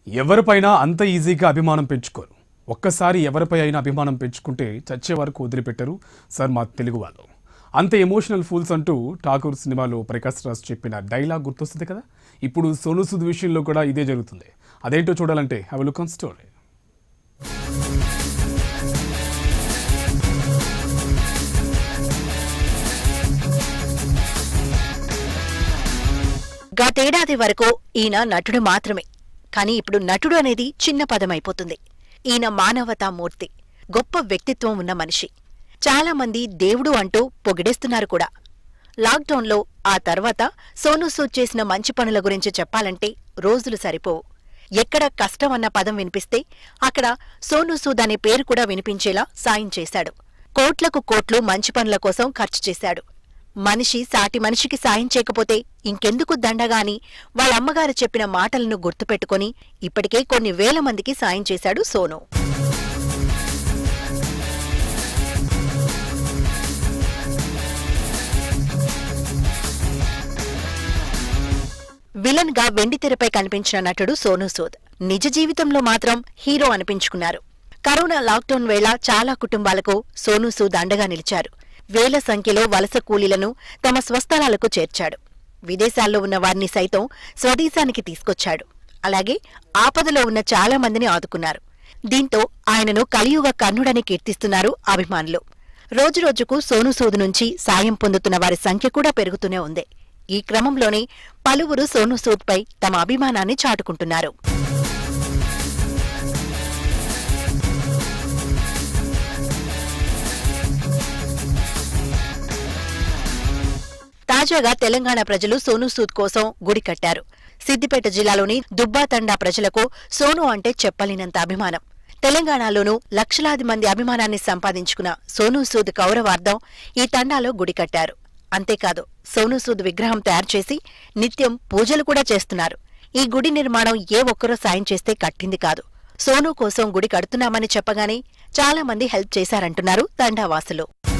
ఎవరిపైనా అంత ఈజీగా అభిమానం పెంచుకోరు ఒక్కసారి ఎవరిపై అయినా అభిమానం పెంచుకుంటే చచ్చే వరకు వదిలిపెట్టరు సార్ మా తెలుగు వాళ్ళు అంత ఎమోషనల్ ఫూల్స్ అంటూ ఠాకూర్ సినిమాలో ప్రకాష్ రాజ్ చెప్పిన డైలాగ్ గుర్తొస్తుంది కదా ఇప్పుడు సోను సూద్ విషయంలో కూడా ఇదే జరుగుతుంది అదేంటో చూడాలంటే హ్యావ్ లుక్ ఆన్ స్టోరీ గతేడాది వరకు ఈయన నటుడు మాత్రమే కానీ ఇప్పుడు నటుడు అనేది చిన్న పదమైపోతుంది ఈయన మానవతామూర్తి గొప్ప వ్యక్తిత్వం ఉన్న మనిషి చాలా మంది దేవుడు అంటూ పొగిడేస్తున్నారు కూడా లాక్డౌన్లో ఆ తర్వాత సోనూ సూద్ చేసిన మంచి పనుల గురించి చెప్పాలంటే రోజులు సరిపోవు ఎక్కడ కష్టం అన్న పదం వినిపిస్తే అక్కడ సోనూ సూద్ అనే పేరు కూడా వినిపించేలా సాయం చేశాడు కోట్లకు కోట్లు మంచి పనుల కోసం ఖర్చు చేశాడు మనిషి సాటి మనిషికి సాయం చేయకపోతే ఇంకెందుకు దండగా అని వాళ్ళ అమ్మగారు చెప్పిన మాటలను గుర్తుపెట్టుకొని ఇప్పటికే కొన్ని వేల మందికి సాయం చేశాడు సోను విలన్ గా వెండితెరపై కనిపించిన నటుడు సోనూ సూద్ నిజ జీవితంలో మాత్రం హీరో అనిపించుకున్నారు కరోనా లాక్డౌన్ వేళ చాలా కుటుంబాలకు సోనూ సూద్ అండగా నిలిచారు వేల సంఖ్యలో వలస కూలీలను తమ స్వస్థలాలకు చేర్చాడు విదేశాల్లో ఉన్న వారిని సైతం స్వదేశానికి తీసుకొచ్చాడు అలాగే ఆపదలో ఉన్న చాలా మందిని ఆదుకున్నారు దీంతో ఆయనను కలియుగ కర్ణుడని కీర్తిస్తున్నారు అభిమానులు రోజురోజుకు సోనూ సూద్ నుంచి సాయం పొందుతున్న వారి సంఖ్య కూడా పెరుగుతూనే ఉంది ఈ క్రమంలోనే పలువురు సోనూ సూద్పై తమ అభిమానాన్ని చాటుకుంటున్నారు తాజాగా తెలంగాణ ప్రజలు సోనూ సూద్ కోసం గుడి కట్టారు సిద్దిపేట జిల్లాలోని దుబ్బాతండా ప్రజలకు సోను అంటే చెప్పలేనంత అభిమానం తెలంగాణలోనూ లక్షలాది మంది అభిమానాన్ని సంపాదించుకున్న సోనూ సూద్ గౌరవార్థం ఈ తండాలో గుడి కట్టారు అంతేకాదు సోనూ సూద్ విగ్రహం తయారు చేసి నిత్యం పూజలు కూడా చేస్తున్నారు ఈ గుడి నిర్మాణం ఏ ఒక్కరో సాయం చేస్తే కట్టింది కాదు సోను కోసం గుడి కడుతున్నామని చెప్పగానే చాలా మంది హెల్ప్ చేశారంటున్నారు తండావాసులు